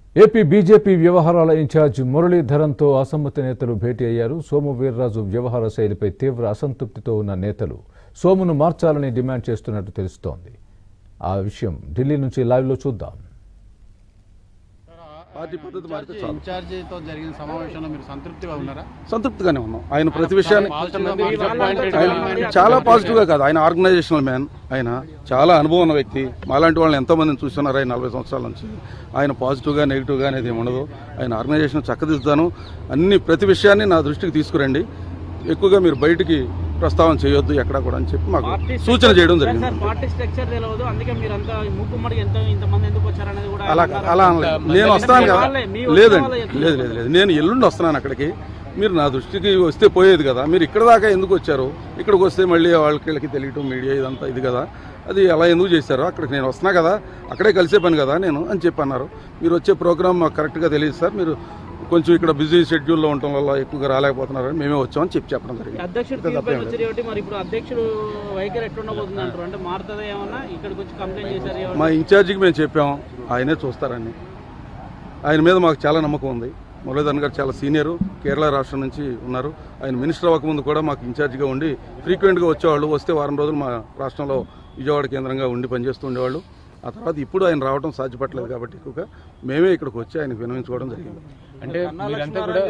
AP BJP వ్యవహారాల incharge మురళీధరన్తో అసమ్మతి నేతలు భేటీ అయ్యారు సోము వీర్రాజు వ్యవహార శైలిపై తీవ్ర అసంతృప్తితో ఉన్న నేతలు సోమును మార్చాలని డిమాండ్ చేస్తున్నట్టు తెలుస్తోంది ఆ విషయం ఢిల్లీ నుంచి లైవ్లో చూద్దాం పార్టీ పద్ధతి మారితే చాలు ఇన్ఛార్జితో జరిగిన సమావేశంలో మీరు సంతృప్తిగా ఉన్నారా సంతృప్తిగానే ఉన్నాం ఆయన ప్రతి విషయాన్ని పాజిటివ్గా disappointed గా ఆయన చాలా పాజిటివ్గా కాదు ఆయన ఆర్గనైజేషనల్ మ్యాన్ ఆయన చాలా అనుభవం ఉన్న వ్యక్తి మాలాంటి వాళ్ళని ఎంతో మందిని చూస్తున్నారు ఆయన నలభై సంవత్సరాల నుంచి ఆయన పాజిటివ్గా నెగిటివ్గా అనేది ఏమి ఉండదు ఆయన ఆర్గనైజేషన్ చక్కదిద్దుతాను అన్ని ప్రతి విషయాన్ని నా దృష్టికి తీసుకురండి ఎక్కువగా మీరు బయటికి ప్రస్తావన చేయొద్దు ఎక్కడ కూడా అని చెప్పి మాకు సూచన చేయడం జరిగింది సార్ పార్టీ స్ట్రక్చర్ తెలియదు అందుకే మీరు అంతా మూకుమ్మడికి ఎంత ఇంతమంది ఎందుకు వచ్చారనేది కూడా అలా అన్నారు. అలా అనలేదు నేను వస్తాను కదా వాళ్ళే, మీ వచ్చిన లేదండి వాళ్ళే లేదు లేదు లేదు నేను ఎల్లుండి వస్తున్నాను అక్కడికి మీరు నా దృష్టికి వస్తే పోయేది కదా మీరు ఇక్కడ దాకా ఎందుకు వచ్చారు ఇక్కడికి వస్తే మళ్ళీ వాళ్ళకి వీళ్ళకి తెలియటం మీడియా ఇదంతా ఇది కదా అది అలా ఎందుకు చేశారు అక్కడికి నేను వస్తున్నా కదా అక్కడే కలిసే పని కదా నేను అని చెప్పి అన్నారు మీరు వచ్చే ప్రోగ్రామ్ మాకు కరెక్ట్గా తెలియదు సార్ మీరు కొంచెం ఇక్కడ బిజీ షెడ్యూల్లో ఉండటం వల్ల ఎక్కువగా రాలేకపోతున్నారని మేమే వచ్చామని చెప్పి చెప్పడం జరిగింది అధ్యక్షుడు తీరుపై వచ్చారు కాబట్టి మరి ఇప్పుడు అధ్యక్షుడు వైఖరి ఎట్లుండబోతుంది అంటారు అంటే మారుతుందా ఏమన్నా ఇక్కడికి వచ్చి కంప్లైంట్ చేశారు ఏమన్నా? మా ఇన్ఛార్జికి మేము చెప్పాం ఆయనే చూస్తారని ఆయన మీద మాకు చాలా నమ్మకం ఉంది మురళీధరన్ గారు చాలా సీనియరు కేరళ రాష్ట్రం నుంచి ఉన్నారు ఆయన మినిస్టర్ అవ్వకముందు కూడా మాకు ఇన్ఛార్జిగా ఉండి ఫ్రీక్వెంట్గా వచ్చేవాళ్ళు వస్తే వారం రోజులు మా రాష్ట్రంలో విజయవాడ కేంద్రంగా ఉండి పనిచేస్తూ ఉండేవాళ్ళు ఆ తర్వాత ఇప్పుడు ఆయన రావడం సాధ్యపడలేదు కాబట్టి ఎక్కువగా మేమే ఇక్కడికి వచ్చి ఆయనకు వినవించుకోవడం జరిగింది అంటే మీరంతా కూడా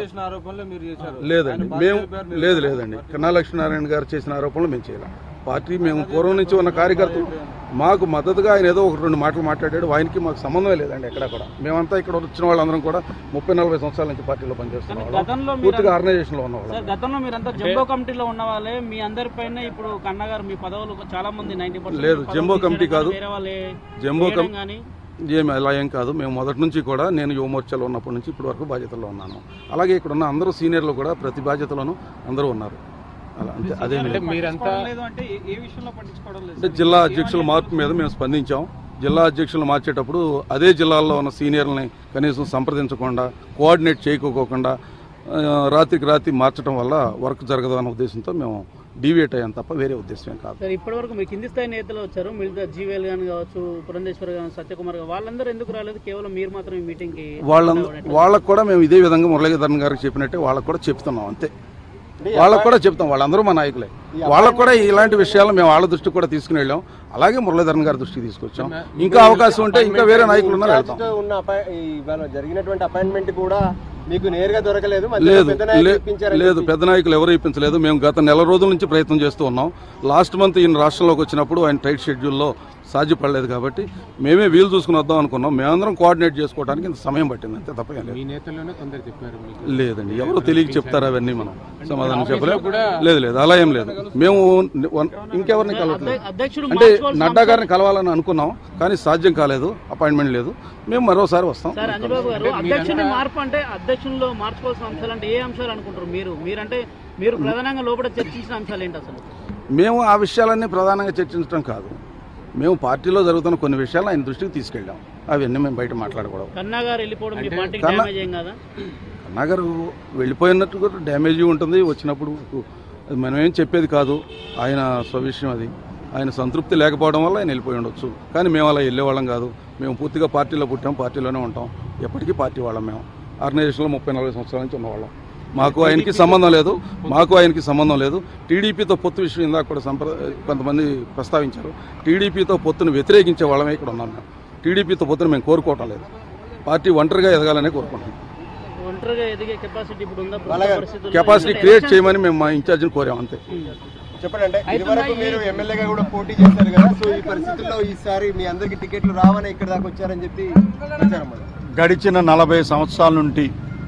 లేదండి మేము లేదు లేదండి కన్నా లక్ష్మీనారాయణ గారు చేసిన ఆరోపణలు మేము చేయలేం పార్టీ మేము పూర్వం నుంచి ఉన్న కార్యకర్తలు మాకు మద్దతుగా ఆయన ఏదో ఒక రెండు మాటలు మాట్లాడాడు ఆయనకి మాకు సంబంధమే లేదండి ఎక్కడ కూడా మేమంతా ఇక్కడ వచ్చిన వాళ్ళందరం కూడా ముప్పై నలభై సంవత్సరాల నుంచి పార్టీలో పనిచేస్తున్న కానీ వాళ్ళం గతంలో మీరు పూర్తిగా ఆర్గనైజేషన్లో ఉన్న వాళ్ళం సార్ గతంలో మీరంతా జంబో కమిటీలో ఉన్న వాళ్ళే మీ అందరిపైన ఇప్పుడు కన్నా గారు మీ పదవులు చాలా మంది నైన్టీ లేదు, జంబో కమిటీ కాదు. వేరే వాళ్ళే జంబో కం చేయడం కానీ ఏమి అలా ఏం కాదు మేము మొదటి నుంచి కూడా నేను యువమోర్చాలో ఉన్నప్పటి నుంచి ఇప్పటి వరకు బాధ్యతల్లో ఉన్నాను అలాగే ఇక్కడ ఉన్న అందరూ సీనియర్లు కూడా ప్రతి బాధ్యతలోనూ అందరూ ఉన్నారు అలా అంతే అదే మీరంతా లేదు అంటే ఏ- ఏ విషయంలో పట్టించుకోవడం లేదు అంటే జిల్లా అధ్యక్షుల మార్పు మీద మేము స్పందించాం జిల్లా అధ్యక్షులు మార్చేటప్పుడు అదే జిల్లాల్లో ఉన్న సీనియర్లని కనీసం సంప్రదించకుండా కోఆర్డినేట్ చేయకోకుండా ఆ, రాత్రికి రాత్రి మార్చడం వల్ల వర్క్ జరగదు అన్న ఉద్దేశంతో మేము డీవియేట్ అయ్యాం తప్ప వేరే ఉద్దేశం కాదు సార్ ఇప్పటి వరకు మీ కింది స్థాయి నేతలు వచ్చారు మిగతా జీవేల్ గాని కావచ్చు పురంధేశ్వర్ గాని సత్యకుమార్ గాని వాళ్ళందరూ ఎందుకు రాలేదు కేవలం మీరు మాత్రం ఈ మీటింగ్ కి వాళ్ళందరూ వాళ్ళకు కూడా మేము ఇదే విధంగా మురళీధరన్ గారికి చెప్పినట్టే వాళ్ళకు కూడా చెప్తున్నాం అంతే వాళ్ళకు కూడా చెప్తాం వాళ్ళందరూ మా నాయకులే వాళ్ళకు కూడా ఇలాంటి విషయాలు మేము వాళ్ళ దృష్టికి కూడా తీసుకుని వెళ్ళాం అలాగే మురళీధరన్ గారి దృష్టికి తీసుకొచ్చాం ఇంకా అవకాశం ఉంటే ఇంకా వేరే నాయకులు ఉన్నారు వెళ్తాం ఇన్ఛార్జితో ఉన్న అపాయి- ఈ ఇవాళ జరిగినటువంటి అపాయింట్మెంట్ కూడా మీకు నేరుగా దొరకలేదు మధ్యలో లేదు పెద్ద నాయకులు లే- ఇప్పించారని లేదు చెప్పి. పెద్ద నాయకులు ఎవరు ఇప్పించలేదు మేము గత నెల రోజుల నుంచి ప్రయత్నం చేస్తూ ఉన్నాం లాస్ట్ మంత్ ఈయన రాష్ట్రంలోకి వచ్చినప్పుడు ఆయన టైట్ షెడ్యూల్లో సాధ్యపడలేదు కాబట్టి మేమే వీలు చూసుకుని వద్దాం అనుకున్నాం మేమందరం కోఆర్డినేట్ చేసుకోవడానికి ఇంత సమయం పట్టింది అంతే తప్ప ఏం లేదు మీ నేతల్లోనే కొందరు చెప్పారు మీకు లేదండి ఎవరు తెలియక చెప్తారు అవన్నీ మనం సమాధానం చెప్పలేదు లేదు లేదు అలా ఏం లేదు మేము వన్- ఇంకెవరిని కలవట్లేదు అధ్యక్షుడు అంటే మార్చుకోవాల్సిన నడ్డా గారిని కలవాలని అనుకున్నాం కానీ సాధ్యం కాలేదు అపాయింట్మెంట్ లేదు మేము మరోసారి వస్తాం సార్ అంజబాబు గారు అధ్యక్షుని మార్పు అంటే అధ్యక్షుల్లో మార్చుకోవాల్సిన అంశాలు అంటే ఏ అంశాలు అనుకుంటారు మీరు మీరంటే మీరు ప్రధానంగా లోపల చర్చించిన అంశాలు ఏంటి అసలు మేము ఆ విషయాలన్నీ ప్రధానంగా చర్చించడం కాదు మేము పార్టీలో జరుగుతున్న కొన్ని విషయాలు ఆయన దృష్టికి తీసుకెళ్ళాం అవన్నీ మేము బయట మాట్లాడకూడదు కన్నా గారు వెళ్ళిపోవడం మీ పార్టీకి కన్నా- డ్యామేజ్ ఏం కదా నగర్ వెళ్ళిపోయినట్టు కూడా డ్యామేజ్ ఉంటుంది వచ్చినప్పుడు అది మనం ఏం చెప్పేది కాదు ఆయన స్వవిషయం అది ఆయన సంతృప్తి లేకపోవడం వల్ల ఆయన వెళ్ళిపోయి ఉండొచ్చు కానీ మేము అలా వెళ్ళేవాళ్ళం కాదు మేము పూర్తిగా పార్టీలో పుట్టాం పార్టీలోనే ఉంటాం ఎప్పటికీ పార్టీ వాళ్ళం మేము ఆర్గనైజేషన్లో ముప్పై నలభై సంవత్సరాల నుంచి ఉన్నవాళ్ళం మాకు ఆయనకి సంబంధం లేదు మాకు ఆయనకి సంబంధం లేదు టీడీపీతో పొత్తు విషయం ఇందాక కూడా సంప్ర కొంతమంది ప్రస్తావించారు టీడీపీతో పొత్తును వ్యతిరేకించే వాళ్ళమే ఇక్కడ ఉన్నాం మేము టీడీపీతో పొత్తును మేము కోరుకోవటం లేదు పార్టీ ఒంటరిగా ఎదగాలనే కోరుకుంటున్నాం ఒంటరిగా ఎదిగే కెపాసిటీ ఇప్పుడు ఉందా అలాగే. పరిస్థితుల్లో? కెపాసిటీ క్రియేట్ చేయమని మేము మా ఇన్ఛార్జిని కోరాం అంతే చెప్పండి అంటే ఇదివరకు మీరు ఎమ్మెల్యేగా కూడా పోటీ చేశారు కదా సో ఈ పరిస్థితుల్లో ఈసారి మీ అందరికి టికెట్లు రావని ఇక్కడ దాకా వచ్చారని చెప్పి ప్రచారం మరి. గడిచిన నలభై సంవత్సరాల నుండి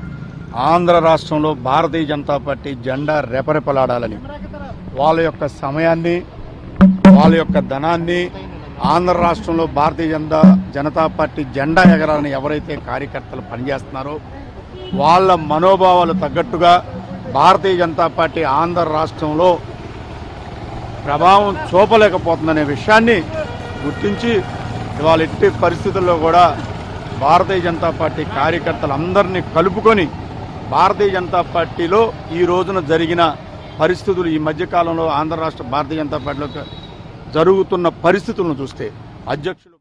ఆంధ్ర రాష్ట్రంలో భారతీయ జనతా పార్టీ జెండా రెపరెపలాడాలని వాళ్ళ యొక్క సమయాన్ని వాళ్ళ యొక్క ధనాన్ని ఆంధ్ర రాష్ట్రంలో భారతీయ జనతా జనతా పార్టీ జెండా ఎగరాలని ఎవరైతే కార్యకర్తలు పనిచేస్తున్నారో వాళ్ళ మనోభావాలు తగ్గట్టుగా భారతీయ జనతా పార్టీ ఆంధ్ర రాష్ట్రంలో ప్రభావం చూపలేకపోతుందనే విషయాన్ని గుర్తించి ఇవాళ ఎట్టి పరిస్థితుల్లో కూడా భారతీయ జనతా పార్టీ కార్యకర్తలందరినీ కలుపుకొని భారతీయ జనతా పార్టీలో ఈ రోజున జరిగిన పరిస్థితులు ఈ మధ్యకాలంలో ఆంధ్ర రాష్ట్ర భారతీయ జనతా పార్టీలో జరుగుతున్న పరిస్థితులను చూస్తే అధ్యక్షులు